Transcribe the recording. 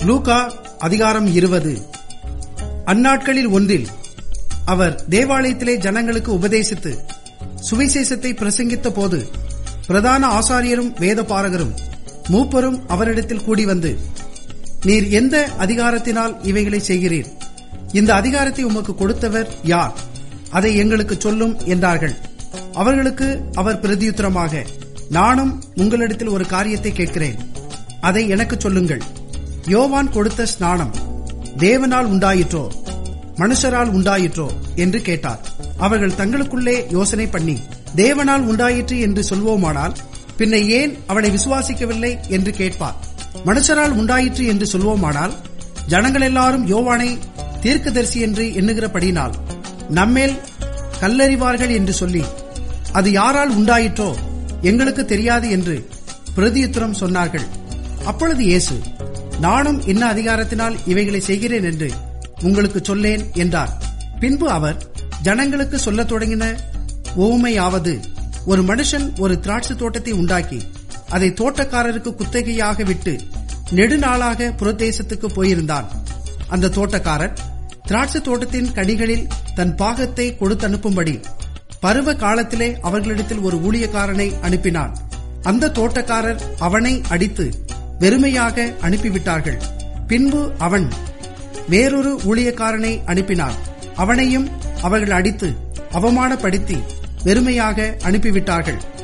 Luca அதிகாரம் இருபது அந்நாட்களில் ஒன்றில் அவர் தேவாலயத்திலே ஜனங்களுக்கு உபதேசித்து சுவிசேஷத்தை பிரசங்கித்த போது பிரதான ஆசாரியரும் வேதபாரகரும் மூப்பரும் அவரிடத்தில் கூடி வந்து நீர் எந்த அதிகாரத்தினால் இவைகளை செய்கிறீர் இந்த அதிகாரத்தை உமக்கு கொடுத்தவர் யார் அதை எங்களுக்கு சொல்லும் என்றார்கள் அவர்களுக்கு அவர் பிரதியுத்தரமாக நானும் உங்களிடத்தில் ஒரு காரியத்தை கேட்கிறேன் அதை எனக்கு சொல்லுங்கள் யோவான் கொடுத்த ஸ்நானம் தேவனால் உண்டாயிற்றோ மனுஷரால் உண்டாயிற்றோ என்று கேட்டார் அவர்கள் தங்களுக்குள்ளே யோசனை பண்ணி தேவனால் உண்டாயிற்று என்று சொல்வோமானால் பின்ன ஏன் அவனை விசுவாசிக்கவில்லை என்று கேட்பார் மனுஷரால் உண்டாயிற்று என்று சொல்வோமானால் ஜனங்கள் எல்லாரும் யோவானை தீர்க்கதரிசி என்று எண்ணுகிறபடினால் நம்மேல் கல்லறிவார்கள் என்று சொல்லி அது யாரால் உண்டாயிற்றோ எங்களுக்கு தெரியாது என்று பிரதியுத்தரம் சொன்னார்கள் அப்பொழுது இயேசு நானும் என்ன அதிகாரத்தினால் இவைகளை செய்கிறேன் என்று உங்களுக்கு சொல்லேன் என்றார் பின்பு அவர் ஜனங்களுக்கு சொல்லத் தொடங்கின ஓமையாவது ஒரு மனுஷன் ஒரு திராட்சை தோட்டத்தை உண்டாக்கி அதை தோட்டக்காரருக்கு குத்தகையாக விட்டு நெடுநாளாக புறதேசத்துக்கு போயிருந்தான் அந்த தோட்டக்காரர் திராட்சை தோட்டத்தின் கனிகளில் தன் பாகத்தை கொடுத்தனுப்பும்படி பருவ காலத்திலே அவர்களிடத்தில் ஒரு ஊழியக்காரனை அனுப்பினான் அந்த தோட்டக்காரர் அவனை அடித்து வெறுமையாக அனுப்பிவிட்டார்கள் பின்பு அவன் வேறொரு ஊழியக்காரனை அனுப்பினான் அவனையும் அவர்கள் அடித்து அவமானப்படுத்தி வெறுமையாக அனுப்பிவிட்டார்கள்